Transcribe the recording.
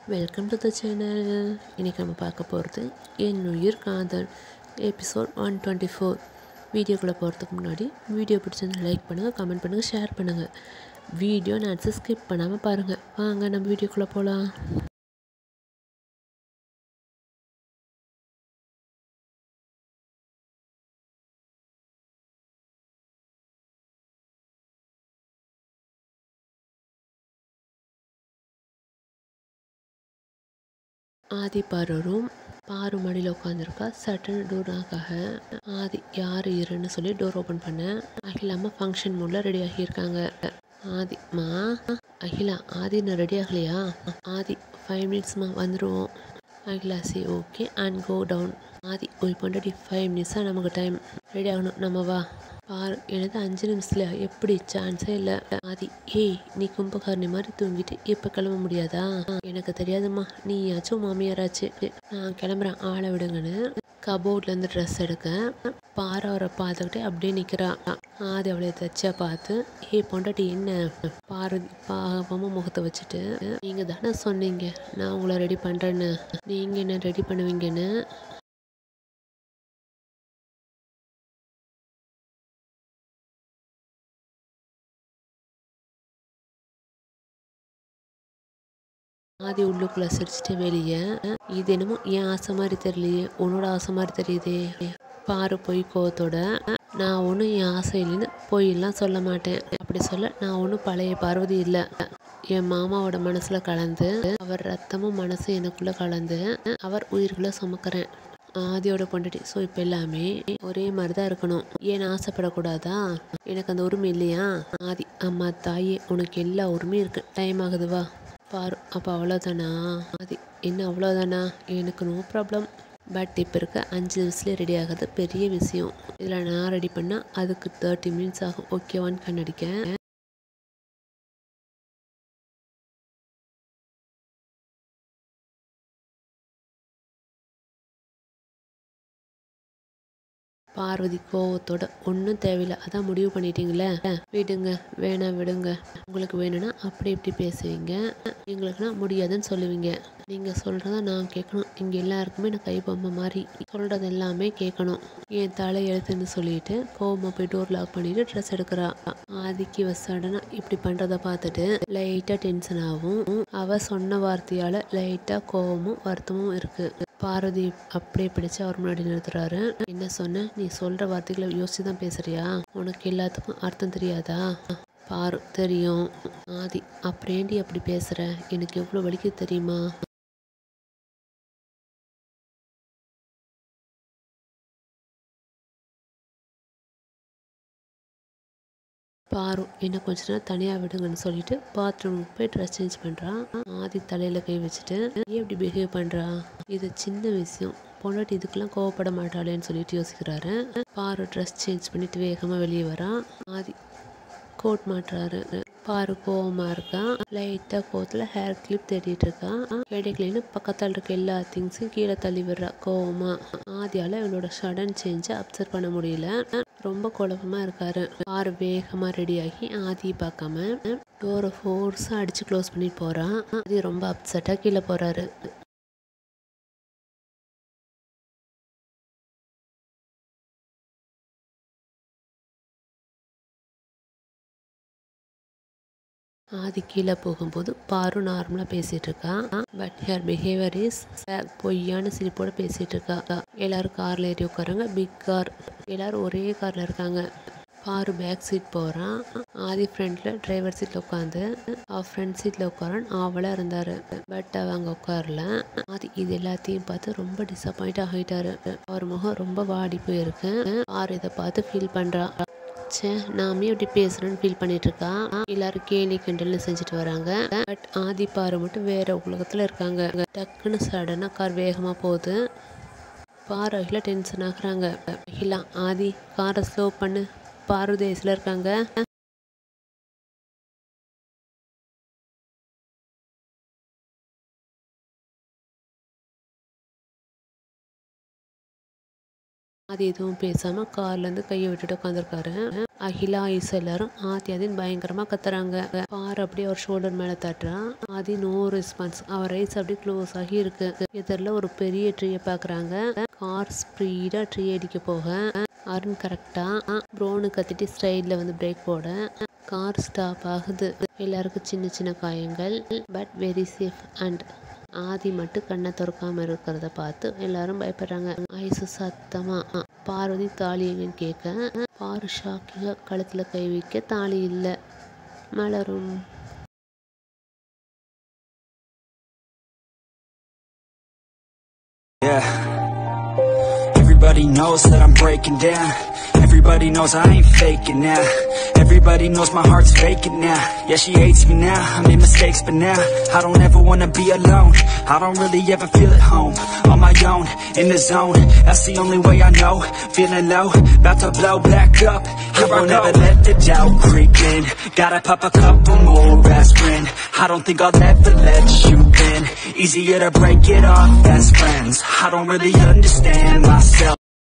Welcome to the channel இன்றைக்கி நம்ம பார்க்க போகிறது என் உயிர் காதல் எபிசோட் ஒன் டுவெண்ட்டி ஃபோர் வீடியோக்குள்ளே போகிறதுக்கு முன்னாடி வீடியோ பிடிச்சிருந்தா லைக் பண்ணுங்கள் கமெண்ட் பண்ணுங்கள் ஷேர் பண்ணுங்கள் வீடியோ நான் ஸ்கிப் பண்ணாமல் பாருங்கள் வாங்க நம்ம வீடியோக்குள்ளே போகலாம் ஆதி பாரு ரூம் பாரு மடியில் உட்காந்துருக்கா சட்டன் டோராக்காக ஆதி யார் இருன்னு சொல்லி டோர் ஓப்பன் பண்ணேன் அகிலாமல் ஃபங்க்ஷன் மூடில் ரெடி ஆகியிருக்காங்க ஆதி மா அகிலா ஆதி இன்னும் ரெடி ஆகலையா ஆதி ஃபைவ் மினிட்ஸ்மா வந்துடுவோம் அகிலா சி okay and go down Aadhi ஒரு பொண்டாட்டி ஃபைவ் மினிட்ஸாக நமக்கு டைம் ரெடி ஆகணும் நம்ம வா பாரு எனது அஞ்சு நிமிஷத்துல எப்படி சான்ஸே இல்லை ஆதி ஏய் நீ கும்பகாரணி மாதிரி தூங்கிட்டு இப்போ கிளம்ப முடியாதா எனக்கு தெரியாதும்மா நீயாச்சும் மாமியாராச்சு நான் கிளம்புறேன் ஆளை விடுங்கன்னு கபோர்ட்லேருந்து ட்ரெஸ் எடுக்க பாரு அவரை பார்த்துக்கிட்டே அப்படியே நிற்கிறா ஆதி அவளை தச்சா பார்த்து ஏய் பொண்டாட்டி என்ன பாரதி பாவமாக முகத்தை வச்சுட்டு நீங்கள் தானே சொன்னீங்க நான் உங்களை ரெடி பண்ணுறேன்னு நீங்கள் என்ன ரெடி பண்ணுவீங்கன்னு ஆதி உள்ளுக்குள்ளே சிரிச்சிட்டு வெளியே இது என்னமோ என் ஆசை மாதிரி தெரியலையே உன்னோட ஆசை மாதிரி தெரியுதே பாரு பொய் கோவத்தோட நான் ஒன்றும் என் ஆசை இல்லைன்னு பொய்யெல்லாம் சொல்ல மாட்டேன் அப்படி சொல்ல நான் ஒன்றும் பழைய பார்வதி இல்லை என் மாமாவோட மனசில் கலந்து அவர் ரத்தமும் மனசும் எனக்குள்ளே கலந்து அவர் உயிர்களை சுமக்கிறேன் ஆதியோட பொண்டாட்டி ஸோ இப்போ எல்லாமே ஒரே மாதிரி தான் இருக்கணும் ஏன் ஆசைப்படக்கூடாதா எனக்கு அந்த உரிமை இல்லையா ஆதி அம்மா தாயே உனக்கு எல்லா உரிமையும் இருக்கு டைம் ஆகுது வா பாரு அப்போ அவ்வளோதானா அது என்ன அவ்வளோதானா எனக்கு நோ ப்ராப்ளம் பட் இப்போ இருக்க அஞ்சு நிமிஷத்துலேயே ரெடி ஆகிறது பெரிய விஷயம் இதில் நான் ரெடி பண்ணால் அதுக்கு தேர்ட்டி மினிட்ஸ் ஆகும் ஓகேவான்னு கண்ணடிக்க பார்வதி கோவத்தோட ஒன்றும் தேவையில்லை அதான் முடிவு பண்ணிட்டீங்களே விடுங்க வேணாம் விடுங்க உங்களுக்கு வேணும்னா அப்படி இப்படி பேசுவீங்க எங்களுக்குனா முடியாதுன்னு சொல்லுவீங்க நீங்கள் சொல்கிறத நான் கேட்கணும் இங்கே எல்லாருக்குமே நான் கைபொம்மை மாதிரி சொல்கிறது எல்லாமே கேட்கணும் என் தலை எழுத்துன்னு சொல்லிட்டு கோவமாக போய் டோர் லாக் பண்ணிட்டு ட்ரெஸ் எடுக்கிறா ஆதிக்கு சடனாக இப்படி பண்ணுறத பார்த்துட்டு லைட்டாக டென்ஷன் ஆகும் அவள் சொன்ன வார்த்தையால் லைட்டாக கோவமும் வருத்தமும் இருக்குது பார்வதி அப்படியே பிடிச்சு அவர் முன்னாடி நிறுத்துறாரு என்ன சொன்ன நீ சொல்ற வார்த்தைகளை யோசிச்சு தான் பேசுறியா உனக்கு எல்லாத்துக்கும் அர்த்தம் தெரியாதா பாரு தெரியும் ஆதி அப்படியேண்டி அப்படி பேசுற எனக்கு எவ்வளோ வலிக்கு தெரியுமா பாரு என்ன கொஞ்ச நேரம் தனியாக விடுங்கன்னு சொல்லிட்டு பாத்ரூமுக்கு போய் ட்ரெஸ் சேஞ்ச் பண்ணுறான் ஆதி தலையில் கை வச்சுட்டு ஏன் இப்படி பிஹேவ் பண்ணுறா இது சின்ன விஷயம் பொண்டாட்டி இதுக்கெல்லாம் கோவப்பட மாட்டாளேன்னு சொல்லிட்டு யோசிக்கிறாரு பாரு ட்ரெஸ் சேஞ்ச் பண்ணிட்டு வேகமாக வெளியே வரான் ஆதி கோட் மாட்டுறாரு பாரு கோவமாக இருக்கான் லைட்டாக கோவத்தில் ஹேர் கிளிப் தேடிட்டு இருக்கான் கிடைக்கலன்னு பக்கத்தில் இருக்க எல்லா திங்ஸையும் கீழே தள்ளி விடுறா கோவமா ஆதியால் இவளோட சடன் சேஞ்சை அப்சர்வ் பண்ண முடியல ரொம்ப குழப்பமாக இருக்காரு பாரு வேகமாக ரெடியாகி ஆதியை பார்க்காம டோரை ஃபோர்ஸாக அடித்து க்ளோஸ் பண்ணிட்டு போகிறான் ஆதி ரொம்ப அப்செட்டாக கீழே போகிறாரு ஆதி கீழே போகும்போது பாரு நார்மலாக பேசிகிட்டு இருக்கா பட் ஹேர் பிஹேவியர் இஸ் பொய்யான சிரிப்போட பேசிகிட்டு இருக்கா எல்லாரும் காரில் ஏறி உட்காராங்க பிக் கார் எல்லாரும் ஒரே காரில் இருக்காங்க பாரு பேக் சீட் போகிறான் ஆதி ஃப்ரண்ட்டில் டிரைவர் சீட்டில் உட்காந்து அவள் ஃப்ரண்ட் சீட்டில் உட்காரான் ஆவலாக இருந்தார் பட் அவங்க உட்காரல ஆதி இது எல்லாத்தையும் பார்த்து ரொம்ப டிசப்பாயிண்ட் ஆகிட்டாரு அவர் முகம் ரொம்ப வாடி போயிருக்கு பாரு இதை பார்த்து ஃபீல் பண்ணுறா சே நாமே இப்படி பேசுகிறேன்னு ஃபீல் பண்ணிட்டு இருக்கா எல்லாரும் கேலி கிண்டல்னு செஞ்சுட்டு வராங்க பட் ஆதி பாரு மட்டும் வேற உலகத்தில் இருக்காங்க டக்குன்னு சடனாக கார் வேகமாக போகுது பாரு அகிலா டென்ஷன் ஆகுறாங்க அகிலா ஆதி காரை ஸ்லோ பண்ணு பாரு தேசில் இருக்காங்க அது எதுவும் பேசாமல் கார்லேருந்து கையை விட்டுட்டு உட்காந்துருக்காரு அகிலா ஐஸ் எல்லாரும் ஆதி ஆதின்னு பயங்கரமாக கத்துறாங்க பார் அப்படியே அவர் ஷோல்டர் மேலே தட்டுறான் ஆதி நோ ரெஸ்பான்ஸ் அவர் ஐஸ் அப்படியே க்ளோஸ் ஆகி இருக்கு எதிரில் ஒரு பெரிய ட்ரீயை பார்க்குறாங்க கார் ஸ்பீடாக ட்ரீ அடிக்க போக அருண் கரெக்டாக ப்ரோனு கத்திட்டு ஸ்டைலில் வந்து பிரேக் போட கார் ஸ்டாப் ஆகுது எல்லாருக்கும் சின்ன சின்ன காயங்கள் but very safe and Aadhi மட்டும் கண்ணை திறக்காம இருக்கிறத பார்த்து எல்லாரும் பயப்படுறாங்க ஐசு சத்தமா பார்வதி தாலி எங்கன்னு கேட்க பாரு ஷாக்கிங்க கழுத்துல கை வைக்க தாலி இல்லை மலரும் Yeah. Everybody knows that I'm breaking down. Everybody knows I ain't faking now. Everybody knows my heart's vacant now. Yeah, she hates me now. I made mistakes, but now I don't ever wanna be alone. I don't really ever feel at home. On my own, in the zone. That's the only way I know. Feeling low, about to blow back up. I won't ever let the doubt creep in. Gotta pop a couple more aspirin. I don't think I'll ever let you in. Easier to break it off best friends. I don't really understand myself.